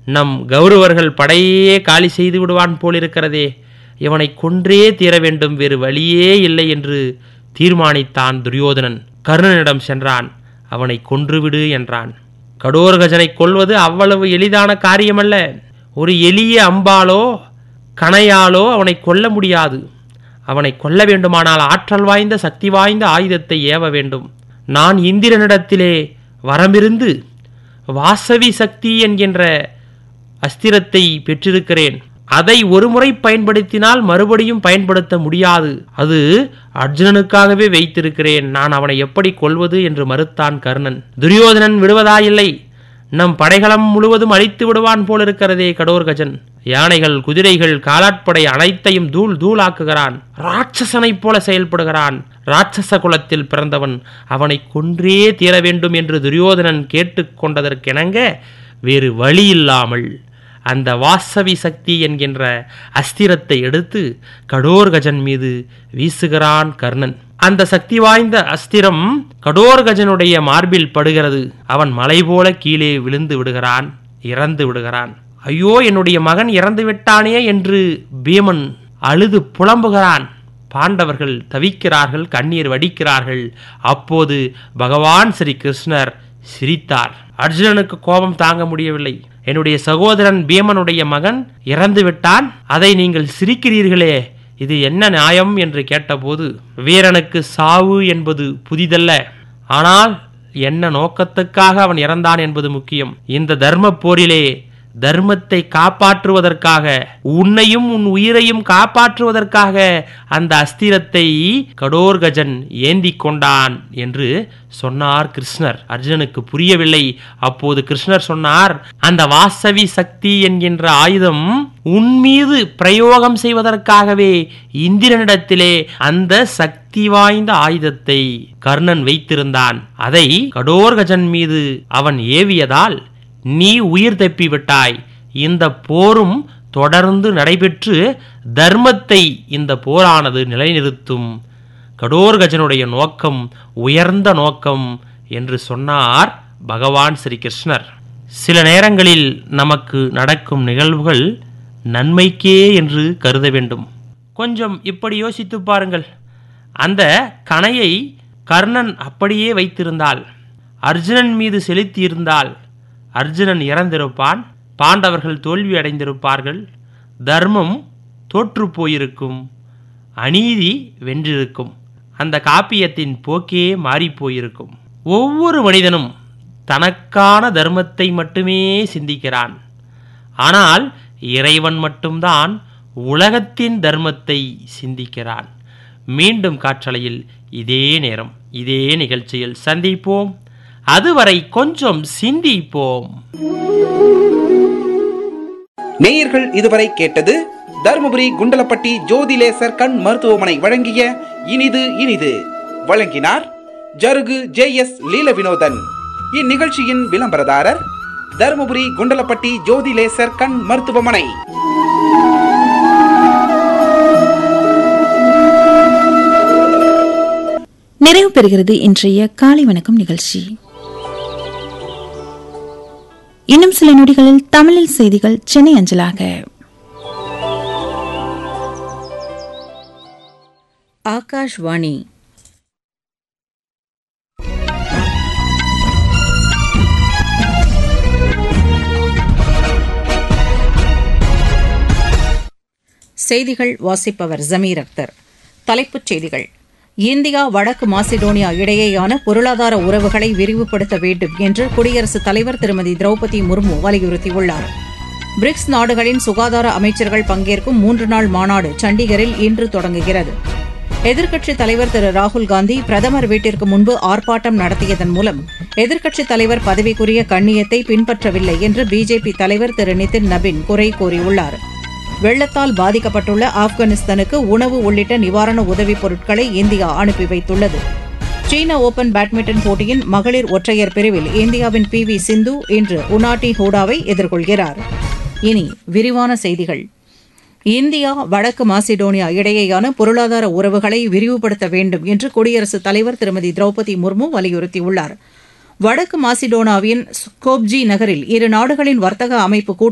நம் கௌரவர்கள் படையே காலி செய்து விடுவான் போலிருக்கிறதே இவனை கொன்றே தீர வேண்டும் வேறு வழியே இல்லை என்று தீர்மானித்தான் துரியோதனன் கர்ணனிடம் சென்றான் அவனை கொன்றுவிடு என்றான் கடோர்கஜனை கொல்வது அவ்வளவு எளிதான காரியமல்ல ஒரு எளிய அம்பாலோ கணையாலோ அவனை கொல்ல முடியாது அவனை கொல்ல வேண்டுமானால் ஆற்றல் வாய்ந்த சக்தி வாய்ந்த ஆயுதத்தை ஏவ வேண்டும் நான் இந்திரனிடத்திலே வரமிருந்து வாசவி சக்தி என்கின்ற அஸ்திரத்தை பெற்றிருக்கிறேன் அதை ஒருமுறை பயன்படுத்தினால் மறுபடியும் பயன்படுத்த முடியாது அது அர்ஜுனனுக்காகவே வைத்திருக்கிறேன் நான் அவனை எப்படி கொல்வது என்று மறுத்தான் கர்ணன் துரியோதனன் விடுவதாயில்லை நம் படைகளம் முழுவதும் அழித்து விடுவான் போலிருக்கிறதே கடோர்கஜன் யானைகள் குதிரைகள் காலாட்படை அனைத்தையும் தூள் தூளாக்குகிறான் ராட்சசனைப் போல செயல்படுகிறான் ராட்சச குலத்தில் பிறந்தவன் அவனை கொன்றே தீர வேண்டும் என்று துரியோதனன் கேட்டுக்கொண்டதற்கெனங்க வேறு வழி இல்லாமல் அந்த வாசவி சக்தி என்கின்ற அஸ்திரத்தை எடுத்து கடோர்கஜன் மீது வீசுகிறான் கர்ணன் அந்த சக்தி வாய்ந்த அஸ்திரம் கடோர்கஜனுடைய மார்பில் படுகிறது அவன் மலை போல கீழே விழுந்து விடுகிறான் இறந்து விடுகிறான் ஐயோ என்னுடைய மகன் இறந்து விட்டானே என்று பீமன் அழுது புலம்புகிறான் பாண்டவர்கள் தவிக்கிறார்கள் கண்ணீர் வடிக்கிறார்கள் அப்போது பகவான் ஸ்ரீ கிருஷ்ணர் சிரித்தார் அர்ஜுனனுக்கு கோபம் தாங்க முடியவில்லை என்னுடைய சகோதரன் பீமனுடைய மகன் இறந்து விட்டான் அதை நீங்கள் சிரிக்கிறீர்களே இது என்ன நியாயம் என்று கேட்டபோது வீரனுக்கு சாவு என்பது புதிதல்ல ஆனால் என்ன நோக்கத்துக்காக அவன் இறந்தான் என்பது முக்கியம் இந்த தர்ம போரிலே தர்மத்தை காப்பாற்றுவதற்காக உன்னையும் உன் உயிரையும் காப்பாற்றுவதற்காக அந்த அஸ்திரத்தை கடோர்கஜன் ஏந்தி கொண்டான் என்று சொன்னார் கிருஷ்ணர் அர்ஜுனுக்கு புரியவில்லை அப்போது கிருஷ்ணர் சொன்னார் அந்த வாசவி சக்தி என்கின்ற ஆயுதம் உன் மீது பிரயோகம் செய்வதற்காகவே இந்திரனிடத்திலே அந்த சக்தி வாய்ந்த ஆயுதத்தை கர்ணன் வைத்திருந்தான் அதை கடோர்கஜன் மீது அவன் ஏவியதால் நீ உயிர் தப்பி விட்டாய் இந்த போரும் தொடர்ந்து நடைபெற்று தர்மத்தை இந்த போரானது நிலைநிறுத்தும் கடோர்கஜனுடைய நோக்கம் உயர்ந்த நோக்கம் என்று சொன்னார் பகவான் ஸ்ரீ கிருஷ்ணர் சில நேரங்களில் நமக்கு நடக்கும் நிகழ்வுகள் நன்மைக்கே என்று கருத வேண்டும் கொஞ்சம் இப்படி யோசித்து பாருங்கள் அந்த கணையை கர்ணன் அப்படியே வைத்திருந்தால் அர்ஜுனன் மீது செலுத்தியிருந்தால் அர்ஜுனன் இறந்திருப்பான் பாண்டவர்கள் தோல்வி அடைந்திருப்பார்கள் தர்மம் தோற்று போயிருக்கும் அநீதி வென்றிருக்கும் அந்த காப்பியத்தின் போக்கே மாறிப்போயிருக்கும் ஒவ்வொரு மனிதனும் தனக்கான தர்மத்தை மட்டுமே சிந்திக்கிறான் ஆனால் இறைவன் மட்டும்தான் உலகத்தின் தர்மத்தை சிந்திக்கிறான் மீண்டும் காற்றலையில் இதே நேரம் இதே நிகழ்ச்சியில் சந்திப்போம் அதுவரை கொஞ்சம் சிந்திப்போம் நேயர்கள் இதுவரை கேட்டது தருமபுரி குண்டலப்பட்டி ஜோதிலேசர் கண் மருத்துவமனை வழங்கிய இனிது இனிது வழங்கினார் ஜருகு ஜே எஸ் லீல வினோதன் இந்நிகழ்ச்சியின் விளம்பரதாரர் தருமபுரி குண்டலப்பட்டி ஜோதிலேசர் கண் மருத்துவமனை நிறைவு பெறுகிறது இன்றைய காலை வணக்கம் நிகழ்ச்சி இன்னும் சில நொடிகளில் தமிழில் செய்திகள் சென்னை அஞ்சலாக ஆகாஷ்வாணி செய்திகள் வாசிப்பவர் ஜமீர் அக்தர் தலைப்புச் செய்திகள் இந்தியா வடக்கு மாசிடோனியா இடையேயான பொருளாதார உறவுகளை விரிவுபடுத்த வேண்டும் என்று குடியரசுத் தலைவர் திருமதி திரௌபதி முர்மு வலியுறுத்தியுள்ளார் பிரிக்ஸ் நாடுகளின் சுகாதார அமைச்சர்கள் பங்கேற்கும் மூன்று நாள் மாநாடு சண்டிகரில் இன்று தொடங்குகிறது எதிர்க்கட்சித் தலைவர் திரு ராகுல் காந்தி பிரதமர் வீட்டிற்கு முன்பு ஆர்ப்பாட்டம் நடத்தியதன் மூலம் எதிர்க்கட்சித் தலைவர் பதவிக்குரிய கண்ணியத்தை பின்பற்றவில்லை என்று பிஜேபி தலைவர் திரு நிதின் நபின் குறை கூறியுள்ளார் வெள்ளத்தால் பாதிக்கப்பட்டுள்ள ஆப்கானிஸ்தானுக்கு உணவு உள்ளிட்ட நிவாரண உதவிப் பொருட்களை இந்தியா அனுப்பி வைத்துள்ளது சீன ஓபன் பேட்மிண்டன் போட்டியின் மகளிர் ஒற்றையர் பிரிவில் இந்தியாவின் பி வி சிந்து இன்று உனாட்டி ஹூடாவை எதிர்கொள்கிறார் இனி விரிவான செய்திகள் இந்தியா வடக்கு மாசிடோனியா இடையேயான பொருளாதார உறவுகளை விரிவுபடுத்த வேண்டும் என்று குடியரசுத் தலைவர் திருமதி திரௌபதி முர்மு வலியுறுத்தியுள்ளார் வடக்கு மாசிடோனாவின் ஸ்கோப்ஜி நகரில் இரு நாடுகளின் வர்த்தக அமைப்பு கூட்ட